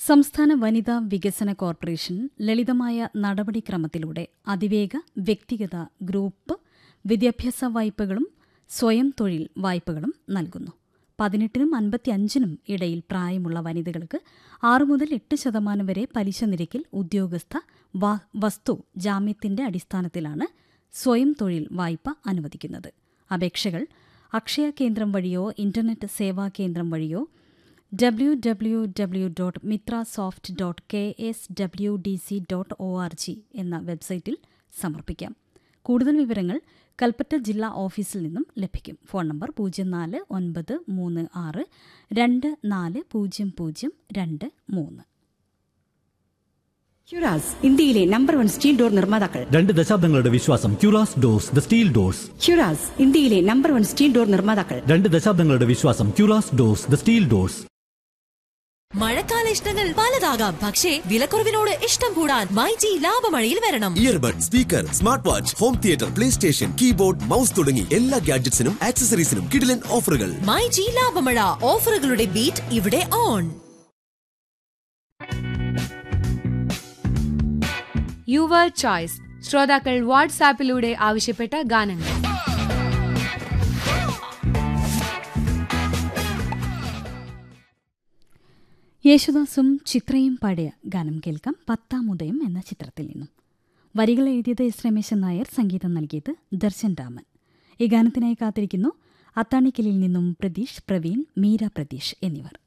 സംസ്ഥാന വനിതാ വികസന കോർപ്പറേഷൻ ലളിതമായ നടപടിക്രമത്തിലൂടെ അതിവേഗ വ്യക്തിഗത ഗ്രൂപ്പ് വിദ്യാഭ്യാസ വായ്പകളും സ്വയം തൊഴിൽ വായ്പകളും നൽകുന്നു പതിനെട്ടിനും അൻപത്തിയഞ്ചിനും ഇടയിൽ പ്രായമുള്ള വനിതകൾക്ക് ആറ് മുതൽ എട്ട് ശതമാനം വരെ പലിശ നിരക്കിൽ ഉദ്യോഗസ്ഥ വ- വസ്തു ജാമ്യത്തിന്റെ അടിസ്ഥാനത്തിലാണ് സ്വയം തൊഴിൽ വായ്പ അനുവദിക്കുന്നത് അപേക്ഷകൾ അക്ഷയ കേന്ദ്രം വഴിയോ ഇന്റർനെറ്റ് സേവാ കേന്ദ്രം വഴിയോ W W W dot Mitra soft dot K S W D C dot O R G എന്ന വെബ്സൈറ്റിൽ സമർപ്പിക്കാം കൂടുതൽ വിവരങ്ങൾ കൽപ്പറ്റ ജില്ലാ ഓഫീസിൽ നിന്നും ലഭിക്കും ഫോൺ നമ്പർ പൂജ്യം നാല് ഒൻപത് മൂന്ന് ആറ് രണ്ട് നാല് പൂജ്യം പൂജ്യം രണ്ട് മൂന്ന് ക്യുറാസ് ഇന്ത്യയിലെ നമ്പർ വൺ സ്റ്റീൽ ഡോർ നിർമ്മാതാക്കൾ രണ്ട് ദശാബ്ദങ്ങളുടെ വിശ്വാസം Curas doors the steel doors Curas ഇന്ത്യയിലെ നമ്പർ വൺ സ്റ്റീൽ ഡോർ നിർമ്മാതാക്കൾ രണ്ട് ദശാബ്ദങ്ങളുടെ വിശ്വാസം Curas doors the steel doors മഴക്കാല ഇഷ്ടങ്ങൾ പലതാകാം പക്ഷേ വിലക്കുറവിനോട് ഇഷ്ടം കൂടാൻ മൈജി ലാഭമഴയിൽ വരണം earbud speaker smart watch home theatre play station keyboard mouse തുടങ്ങി എല്ലാ ഗാഡ്ജറ്റ്സിനും ആക്സസറീസിനും കിടിലൻ ഓഫറുകൾ മൈജി ലാഭമഴ ഓഫറുകളുടെ ബീറ്റ് ഇവിടെ ഓൺ യുവർ ചോയ്സ് ശ്രോതാക്കൾ വാട്സാപ്പിലൂടെ ആവശ്യപ്പെട്ട ഗാനങ്ങൾ യേശുദാസും ചിത്രയും പാടിയ ഗാനം കേൾക്കാം പത്താം ഉദയം എന്ന ചിത്രത്തിൽ നിന്നും വരികൾ എഴുതിയത് എസ് രമേശൻ നായർ സംഗീതം നൽകിയത് ദർശൻ രാമൻ ഈ ഗാനത്തിനായി കാത്തിരിക്കുന്നു അത്താണിക്കലിൽ നിന്നും പ്രതീഷ് പ്രവീൺ മീര പ്രതീഷ് എന്നിവർ